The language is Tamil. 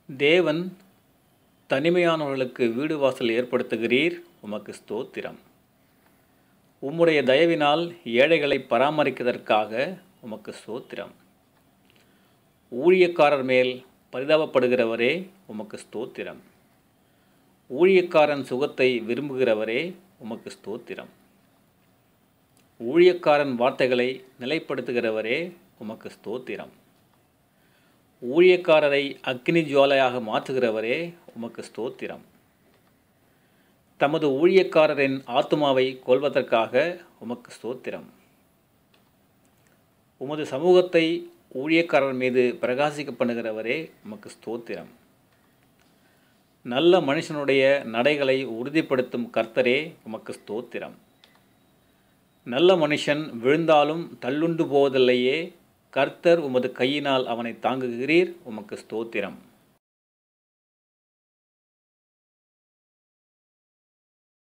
தேவன் தனிமையானவர்களுக்கு வீடு வாசல் ஏற்படுத்துகிறீர் உமக்கு ஸ்தோத்திரம் உம்முடைய தயவினால் ஏழைகளை பராமரிக்கிறதற்காக உமக்கு ஸ்தோத்திரம் ஊழியக்காரர் மேல் பரிதாபப்படுகிறவரே உமக்கு ஸ்தோத்திரம் ஊழியக்காரன் சுகத்தை விரும்புகிறவரே உமக்கு ஸ்தோத்திரம் ஊழியக்காரன் வார்த்தைகளை நிலைப்படுத்துகிறவரே உமக்கு ஸ்தோத்திரம் ஊழியக்காரரை அக்னி ஜுவாலையாக மாற்றுகிறவரே உமக்கு ஸ்தோத்திரம் தமது ஊழியக்காரரின் ஆத்மாவை கொல்வதற்காக உமக்கு ஸ்தோத்திரம் உமது சமூகத்தை ஊழியக்காரர் மீது பிரகாசிக்க பண்ணுகிறவரே உமக்கு ஸ்தோத்திரம் நல்ல மனுஷனுடைய நடைகளை உறுதிப்படுத்தும் கர்த்தரே உமக்கு ஸ்தோத்திரம் நல்ல மனுஷன் விழுந்தாலும் தள்ளுண்டு போவதில்லையே கர்த்தர் உமது கையினால் அவனை தாங்குகிறீர் உமக்கு ஸ்தோத்திரம்